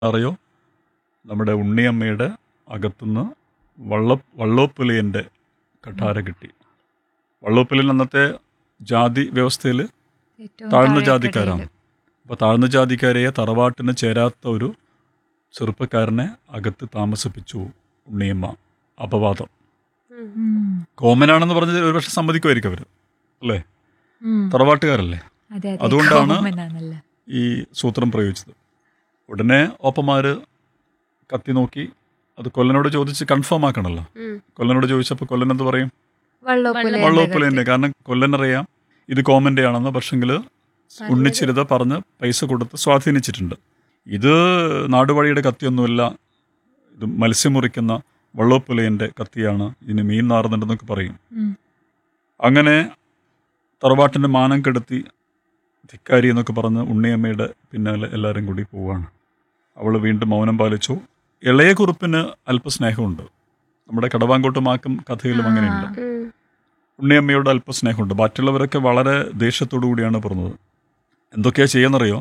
അറിയോ നമ്മുടെ ഉണ്ണിയമ്മയുടെ അകത്തുനിന്ന് വള്ള വള്ളോപ്പുലിയൻ്റെ കഠാര കിട്ടി വള്ളോപ്പുലിയൻ അന്നത്തെ ജാതി വ്യവസ്ഥയിൽ ഏറ്റവും താഴ്ന്ന താഴെക്കിടയില്. ജാതിക്കാരാണ് അപ്പോൾ താഴ്ന്ന ജാതിക്കാരെ തറവാട്ടിന് ചേരാത്ത ഒരു ചെറുപ്പക്കാരനെ അകത്ത് താമസിപ്പിച്ചു ഉണ്ണിയമ്മ അപവാദം ഉം. കോമനാണെന്ന് പറഞ്ഞത് ഒരുപക്ഷെ സമ്മതിക്കുമായിരിക്കും അവർ അല്ലേ ഉം. തറവാട്ടുകാരല്ലേ അതെ, അതെ. അതുകൊണ്ടാണ് common ആണല്ലോ. ഈ സൂത്രം പ്രയോഗിച്ചത് ഉടനെ ഓപ്പന്മാർ കത്തി നോക്കി അത് കൊല്ലനോട് ചോദിച്ച് കൺഫേം ആക്കണമല്ലോ ഉം. കൊല്ലനോട് ചോദിച്ചപ്പോൾ കൊല്ലൻ എന്ത് പറയും വള്ളോപ്പുലയന്റെ വള്ളോപ്പുല തന്നെ കാരണം കൊല്ലൻ അറിയാം ഇത് കോമൻ്റെ ആണെന്ന് പക്ഷെങ്കിൽ ഉണ്ണിച്ചിരുത പറഞ്ഞ് പൈസ കൊടുത്ത് സ്വാധീനിച്ചിട്ടുണ്ട് ഇത് നാടുവഴിയുടെ കത്തിയൊന്നുമല്ല ഇത് മത്സ്യം മുറിക്കുന്ന വള്ളോപ്പുലയൻ്റെ കത്തിയാണ് ഇതിന് മീൻ നാറുന്നുണ്ടെന്നൊക്കെ പറയും ഉം. അങ്ങനെ തറവാട്ടിൻ്റെ മാനം കെടുത്തി ധിക്കാരി എന്നൊക്കെ പറഞ്ഞ് ഉണ്ണിയമ്മയുടെ പിന്നാലെ എല്ലാവരും കൂടി പോവുകയാണ് അവൾ വീണ്ടും മൗനം പാലിച്ചു ഇളയ കുറുപ്പിന് അല്പസ്നേഹമുണ്ട് നമ്മുടെ കടവാങ്കോട്ട് മാക്കും കഥയിലും അങ്ങനെയുണ്ട് ഉം. ഉണ്ണിയമ്മയോട് അല്പസ്നേഹമുണ്ട് മറ്റുള്ളവരൊക്കെ വളരെ ദേഷ്യത്തോടു കൂടിയാണ് പറഞ്ഞത് എന്തൊക്കെയാ ചെയ്യുന്നറിയോ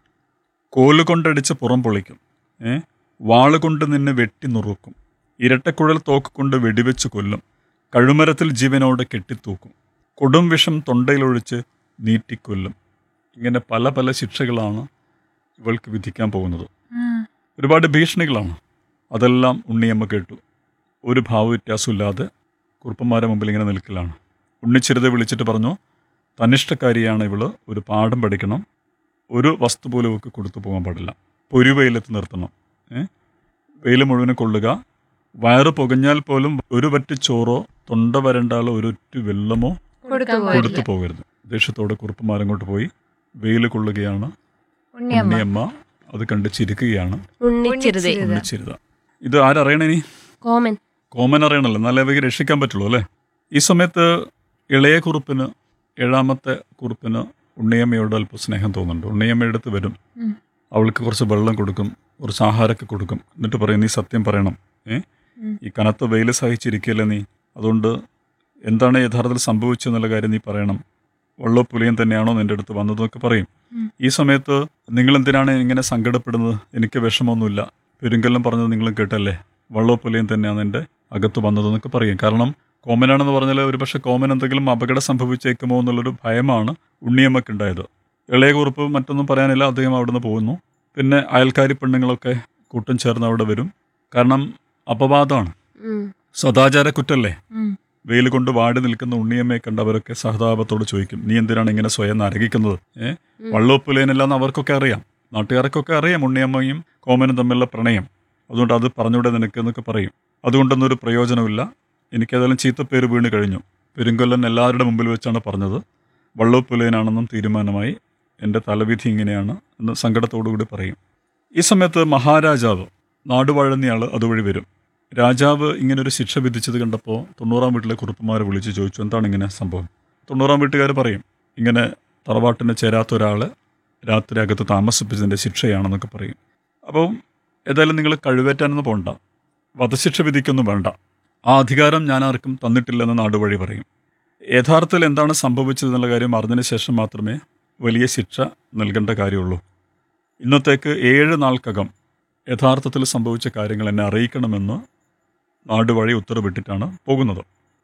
കോല് കൊണ്ടടിച്ച് പുറം പൊളിക്കും ഏ വാള് കൊണ്ട് നിന്നെ വെട്ടി നുറുക്കും ഇരട്ടക്കുഴൽ തോക്ക് കൊണ്ട് വെടിവെച്ച് കൊല്ലും കഴുമരത്തിൽ ജീവനോട് കെട്ടിത്തൂക്കും കൊടും വിഷം തൊണ്ടയിലൊഴിച്ച് നീട്ടിക്കൊല്ലും ഇങ്ങനെ പല പല ശിക്ഷകളാണ് ഇവൾക്ക് വിധിക്കാൻ പോകുന്നത് ആ. ഒരുപാട് ഭീഷണികളാണ് അതെല്ലാം ഉണ്ണിയമ്മ കേട്ടു ഒരു ഭാവവ്യത്യാസമില്ലാതെ കുറുപ്പന്മാരെ മുമ്പിൽ ഇങ്ങനെ നിൽക്കലാണ് ഉണ്ണിച്ചിരുതെ വിളിച്ചിട്ട് പറഞ്ഞു തനിഷ്ടക്കാരിയാണ് ഇവള് ഒരു പാഠം പഠിക്കണം ഒരു വസ്തു പോലും ഒക്കെ കൊടുത്തു പോകാൻ പാടില്ല പൊരുവെയിലത്ത് നിർത്തണം ഏ വെയിൽ മുഴുവനും കൊള്ളുക വയറ് പുകഞ്ഞാൽ പോലും ഒരു പറ്റി ചോറോ തൊണ്ട വരണ്ടാലോ ഒരൊറ്റ വെള്ളമോ കൊടുത്തു പോയില്ല. കൊടുത്തു പോകരുത് ദേഷ്യത്തോടെ കുറുപ്പന്മാരങ്ങോട്ട് പോയി വെയിൽ കൊള്ളുകയാണ് ഉണ്ണിയമ്മ ഉണ്ണിയമ്മ അത് കണ്ട് ചിരിക്കുകയാണ് ഉണ്ണിച്ചിരുതേ ഉണ്ണിച്ചിരുത. ഉണ്ണിച്ചിരുത ഇത് ആരറിയണേ ഇനി കോമൻ കോമൻ അറിയണല്ലോ എന്നാലേ അവയ്ക്ക് രക്ഷിക്കാൻ പറ്റുള്ളൂ അല്ലേ ഈ സമയത്ത് ഇളയ കുറുപ്പിന് ഏഴാമത്തെ കുറുപ്പിന് ഉണ്ണിയമ്മയോട് അല്പം സ്നേഹം തോന്നുന്നുണ്ട് ഉണ്ണിയമ്മ അടുത്ത് വരും ഉം. അവൾക്ക് കുറച്ച് വെള്ളം കൊടുക്കും കുറച്ച് ആഹാരമൊക്കെ കൊടുക്കും എന്നിട്ട് പറയും നീ സത്യം പറയണം ഏ ഉം. ഈ കനത്ത വെയിൽ സഹിച്ചിരിക്കുകയല്ലേ നീ അതുകൊണ്ട് എന്താണ് യഥാർത്ഥത്തിൽ സംഭവിച്ചെന്നുള്ള കാര്യം നീ പറയണം വള്ളപ്പുലിയൻ തന്നെയാണോ നിന്റെ അടുത്ത് വന്നതെന്നൊക്കെ പറയും ഉം. ഈ സമയത്ത് നിങ്ങൾ എന്തിനാണ് ഇങ്ങനെ സങ്കടപ്പെടുന്നത് എനിക്ക് വിഷമമൊന്നുമില്ല പെരുങ്കല്ലം പറഞ്ഞത് നിങ്ങളും കേട്ടല്ലേ വള്ളപ്പുലിയൻ തന്നെയാണ് എൻ്റെ അകത്ത് വന്നതെന്നൊക്കെ പറയും കാരണം കോമനാണെന്ന് പറഞ്ഞാൽ ഒരുപക്ഷെ കോമൻ എന്തെങ്കിലും അപകടം സംഭവിച്ചേക്കുമോ എന്നുള്ളൊരു ഭയമാണ് ഉണ്ണിയമ്മക്കുണ്ടായത് ഇളയ കുറിപ്പ് മറ്റൊന്നും പറയാനില്ല അദ്ദേഹം അവിടുന്ന് പോകുന്നു പിന്നെ അയൽക്കാരി പെണ്ണുങ്ങളൊക്കെ കൂട്ടം ചേർന്ന് അവിടെ വരും കാരണം അപവാദമാണ് ഉം. സദാചാര കുറ്റല്ലേ ഉം. വെയിൽ കൊണ്ട് വാടി നിൽക്കുന്ന ഉണ്ണിയമ്മയെ കണ്ടവരൊക്കെ സഹതാപത്തോട് ചോദിക്കും നീ എന്തിനാണ് ഇങ്ങനെ സ്വയം നരകിക്കുന്നത് ഏ ഉം. വള്ളൊപ്പുലേനെല്ലാം അവർക്കൊക്കെ അറിയാം നാട്ടുകാർക്കൊക്കെ അറിയാം ഉണ്ണിയമ്മയും കോമനും തമ്മിലുള്ള പ്രണയം അതുകൊണ്ട് അത് പറഞ്ഞൂടെ നിനക്ക് എന്നൊക്കെ പറയും അതുകൊണ്ടൊന്നും ഒരു പ്രയോജനമില്ല എനിക്കതെല്ലാം ചീത്തപ്പേര് വീണ് കഴിഞ്ഞു പെരുങ്കൊല്ലൻ എല്ലാവരുടെ മുമ്പിൽ വെച്ചാണ് പറഞ്ഞത് വള്ളൊപ്പുലേനാണെന്നും തീരുമാനമായി എൻ്റെ തലവിധി ഇങ്ങനെയാണ് എന്ന് സങ്കടത്തോടു കൂടി പറയും ഈ സമയത്ത് മഹാരാജാവ് നാടുവാഴുന്നയാൾ അതുവഴി വരും രാജാവ് ഇങ്ങനെ ഒരു ശിക്ഷ വിധിച്ചത് കണ്ടപ്പോൾ തൊണ്ണൂറാം വീട്ടിലെ കുറുപ്പന്മാരെ വിളിച്ച് ചോദിച്ചു എന്താണ് ഇങ്ങനെ സംഭവം തൊണ്ണൂറാം വീട്ടുകാർ പറയും ഇങ്ങനെ തറവാട്ടിന് ചേരാത്ത ഒരാളെ രാത്രി അകത്ത് താമസിപ്പിച്ചതിൻ്റെ ശിക്ഷയാണെന്നൊക്കെ പറയും അപ്പം ഏതായാലും നിങ്ങൾ കഴിവേറ്റാനൊന്നും പോകണ്ട വധശിക്ഷ വിധിക്കൊന്നും വേണ്ട ആ അധികാരം ഞാൻ ആർക്കും തന്നിട്ടില്ലെന്ന് നാടുവഴി പറയും യഥാർത്ഥത്തിൽ എന്താണ് സംഭവിച്ചതെന്നുള്ള കാര്യം അറിഞ്ഞതിന് ശേഷം മാത്രമേ വലിയ ശിക്ഷ നൽകേണ്ട കാര്യമുള്ളൂ ഇന്നത്തേക്ക് ഏഴ് നാൾക്കകം യഥാർത്ഥത്തിൽ സംഭവിച്ച കാര്യങ്ങൾ എന്നെ അറിയിക്കണമെന്ന് നാടുവഴി ഉത്തരവിട്ടിട്ടാണ് പോകുന്നത്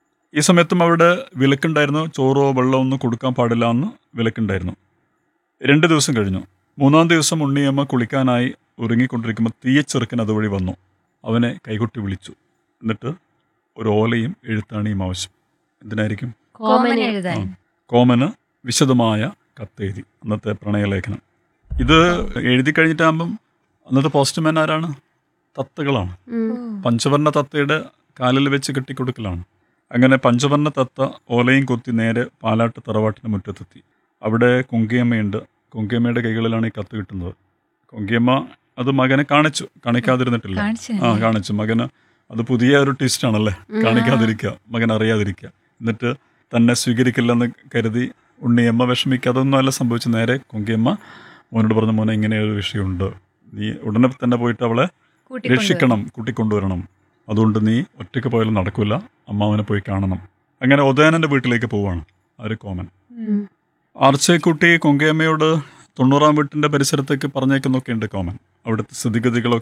ഈ സമയത്തും അവിടെ വിലക്കുണ്ടായിരുന്നു ചോറോ വെള്ളമോ ഒന്നും കൊടുക്കാൻ പാടില്ല എന്ന് വിലക്കുണ്ടായിരുന്നു രണ്ട് ദിവസം കഴിഞ്ഞു മൂന്നാം ദിവസം ഉണ്ണിയമ്മ കുളിക്കാനായി ഒരുങ്ങിക്കൊണ്ടിരിക്കുമ്പോൾ തീയച്ചെറുക്കൻ അതുവഴി വന്നു അവനെ കൈകൊട്ടി വിളിച്ചു എന്നിട്ട് ഒരു ഓലയും എഴുത്താണിയും ആവശ്യം എന്തിനായിരിക്കും കോമൻ കോമൻ എഴുതാൻ കോമന് വിശദമായ കത്തെഴുതി അന്നത്തെ പ്രണയലേഖനം ഇത് എഴുതി കഴിഞ്ഞിട്ടാകുമ്പം അന്നത്തെ പോസ്റ്റ്മാൻ ആരാണ് തത്തകളാണ് ഉം. പഞ്ചവർണ്ണ തത്തയുടെ കാലിൽ വെച്ച് കെട്ടിക്കൊടുക്കലാണ് അങ്ങനെ പഞ്ചവർണ്ണ തത്ത ഓലയും കൊത്തി നേരെ പാലാട്ട് തറവാട്ടിന് മുറ്റത്തെത്തി അവിടെ കുങ്കിയമ്മയുണ്ട് കുങ്കിയമ്മയുടെ കൈകളിലാണ് ഈ കത്ത് കിട്ടുന്നത് കുങ്കിയമ്മ അത് മകനെ കാണിച്ചു കാണിക്കാതിരുന്നിട്ടില്ല കാണിച്ചു ആ കാണിച്ചു മകന് അത് പുതിയ ഒരു ട്വിസ്റ്റാണല്ലേ കാണിക്കാതിരിക്കുക മകൻ അറിയാതിരിക്കുക എന്നിട്ട് തന്നെ സ്വീകരിക്കില്ലെന്ന് കരുതി ഉണ്ണിയമ്മ വിഷമിക്കുക അതൊന്നും അല്ല സംഭവിച്ചു നേരെ കുങ്കിയമ്മ മോനോട് പറഞ്ഞ മോനെ ഇങ്ങനെ ഒരു വിഷയമുണ്ട് നീ ഉടനെ തന്നെ പോയിട്ട് അവളെ രക്ഷിക്കണം കൂട്ടിക്കൊണ്ടുവരണം അതുകൊണ്ട് നീ ഒറ്റയ്ക്ക് പോയാലും നടക്കില്ല അമ്മാവനെ പോയി കാണണം അങ്ങനെ ഒതേനൻ്റെ വീട്ടിലേക്ക് പോവാണ് ആര് കോമൻ ഉം. ആർച്ചേക്കുട്ടി കൊങ്കയമ്മയോട് തൊണ്ണൂറാം വീട്ടിൻ്റെ പരിസരത്തേക്ക് പറഞ്ഞേക്കുന്നൊക്കെ ഉണ്ട് കോമൻ അവിടുത്തെ സ്ഥിതിഗതികളൊക്കെ